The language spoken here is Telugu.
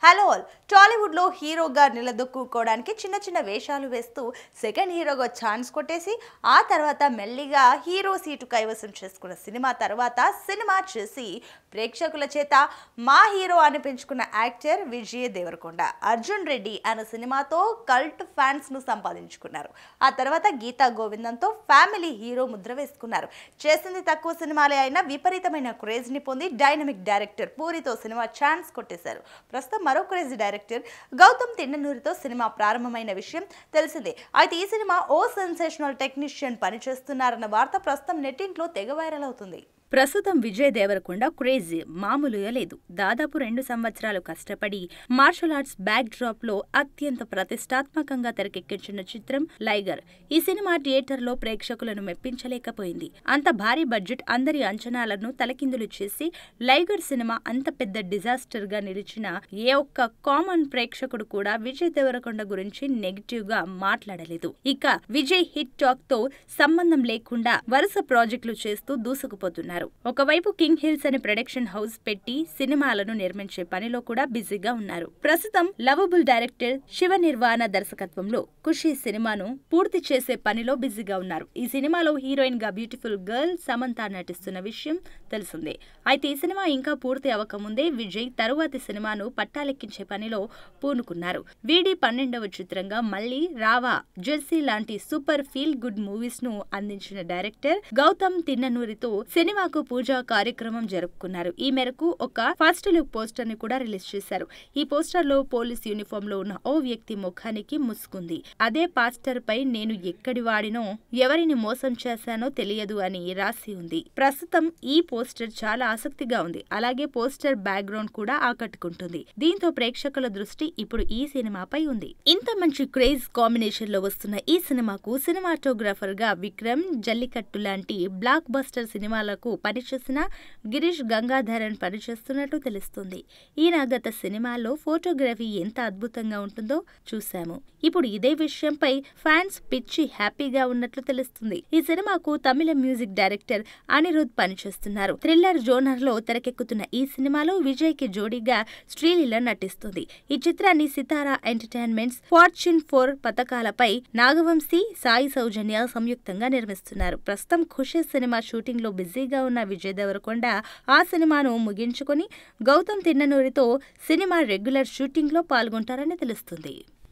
హలో ఆల్ టాలీవుడ్లో హీరోగా నిలదొక్కుకోవడానికి చిన్న చిన్న వేషాలు వేస్తూ సెకండ్ హీరోగా ఛాన్స్ కొట్టేసి ఆ తర్వాత మెల్లిగా హీరో సీటు కైవసం చేసుకున్న సినిమా తర్వాత సినిమా చేసి ప్రేక్షకుల చేత మా హీరో అనిపించుకున్న యాక్టర్ విజయ్ దేవరకొండ అర్జున్ రెడ్డి అనే సినిమాతో కల్ట్ ఫ్యాన్స్ ను సంపాదించుకున్నారు ఆ తర్వాత గీతా గోవిందంతో ఫ్యామిలీ హీరో ముద్ర వేసుకున్నారు చేసింది తక్కువ సినిమాలే అయినా విపరీతమైన క్రేజ్ ని పొంది డైనమిక్ డైరెక్టర్ పూరితో సినిమా ఛాన్స్ కొట్టేశారు ప్రస్తుతం మరో క్రేజీ డైరెక్టర్ గౌతమ్ తిన్ననూరితో సినిమా ప్రారంభమైన విషయం తెలిసిందే అయితే ఈ సినిమా ఓ సెన్సేషనల్ టెక్నీషియన్ పనిచేస్తున్నారన్న వార్త ప్రస్తుతం నెట్టింట్లో తెగ వైరల్ అవుతుంది ప్రస్తుతం విజయ్ దేవరకొండ క్రేజీ మామూలుగా లేదు దాదాపు రెండు సంవత్సరాలు కష్టపడి మార్షల్ ఆర్ట్స్ బ్యాక్ డ్రాప్ లో అత్యంత ప్రతిష్టాత్మకంగా తెరకెక్కించిన చిత్రం లైగర్ ఈ సినిమా థియేటర్ లో ప్రేక్షకులను మెప్పించలేకపోయింది అంత భారీ బడ్జెట్ అందరి అంచనాలను తలకిందులు చేసి లైగర్ సినిమా అంత పెద్ద డిజాస్టర్ గా నిలిచిన ఏ ఒక్క కామన్ ప్రేక్షకుడు కూడా విజయ్ దేవరకొండ గురించి నెగిటివ్ గా మాట్లాడలేదు ఇక విజయ్ హిట్ టాక్ తో సంబంధం లేకుండా వరుస ప్రాజెక్టులు చేస్తూ దూసుకుపోతున్నారు ఒకవైపు కింగ్ హిల్స్ అనే ప్రొడక్షన్ హౌస్ పెట్టి సినిమాలను నిర్మించే పనిలో కూడా బిజీగా ఉన్నారు ప్రస్తుతం లవబుల్ డైరెక్టర్ శివ నిర్వాణ దర్శకత్వంలో ఖుషి సినిమాను పూర్తి చేసే పనిలో బిజీగా ఉన్నారు ఈ సినిమాలో హీరోయిన్ గా బ్యూటిఫుల్ గర్ల్ సమంత నటిస్తున్న విషయం తెలిసిందే అయితే ఈ సినిమా ఇంకా పూర్తి అవ్వకముందే విజయ్ తరువాతి సినిమాను పట్టాలెక్కించే పనిలో పూనుకున్నారు వీడి పన్నెండవ చిత్రంగా మళ్ళీ రావా జెర్సీ లాంటి సూపర్ ఫీల్ గుడ్ మూవీస్ ను అందించిన డైరెక్టర్ గౌతమ్ తిన్ననూరితో సినిమాకు పూజా కార్యక్రమం జరుపుకున్నారు ఈ మేరకు ఒక ఫస్ట్ లుక్ పోస్టర్ ని కూడా రిలీజ్ చేశారు ఈ పోస్టర్ లో పోలీస్ యూనిఫామ్ లో ఉన్న ఓ వ్యక్తి ముఖానికి ముసుకుంది అదే పాస్టర్ పై నేను ఎక్కడి వాడినో ఎవరిని మోసం చేశానో తెలియదు అని రాసి ఉంది ప్రస్తుతం ఈ పోస్టర్ చాలా ఆసక్తిగా ఉంది అలాగే పోస్టర్ బ్యాక్గ్రౌండ్ కూడా ఆకట్టుకుంటుంది దీంతో ప్రేక్షకుల దృష్టి ఇప్పుడు ఈ సినిమాపై ఉంది ఇంత మంచి క్రేజ్ కాంబినేషన్ లో వస్తున్న ఈ సినిమాకు సినిమాటోగ్రాఫర్ గా విక్రమ్ జల్లికట్టు లాంటి బ్లాక్ బస్టర్ సినిమాలకు పనిచేసిన గిరీష్ గంగాధరన్ పనిచేస్తున్నట్టు తెలుస్తుంది ఈయన గత సినిమాల్లో ఫోటోగ్రఫీ ఎంత అద్భుతంగా ఉంటుందో చూశాము ఇప్పుడు ఇదే విషయంపై ఫ్యాన్స్ పిచ్చి హ్యాపీగా ఉన్నట్లు తెలుస్తుంది ఈ సినిమాకు తమిళ మ్యూజిక్ డైరెక్టర్ అనిరుద్ పనిచేస్తున్నారు థ్రిల్లర్ జోనర్ లో తెరకెక్కుతున్న ఈ సినిమాలో విజయ్ కి జోడీగా శ్రీలీల నటిస్తుంది ఈ చిత్రాన్ని సితారా ఎంటర్టైన్మెంట్స్ ఫార్చ్యూన్ ఫోర్ పథకాలపై నాగవంశీ సాయి సౌజన్య సంయుక్తంగా నిర్మిస్తున్నారు ప్రస్తుతం ఖుషి సినిమా షూటింగ్ లో బిజీగా ఉన్న విజయ్ దేవరకొండ ఆ సినిమాను ముగించుకొని గౌతమ్ తిన్ననూరితో సినిమా రెగ్యులర్ షూటింగ్ లో పాల్గొంటారని తెలుస్తుంది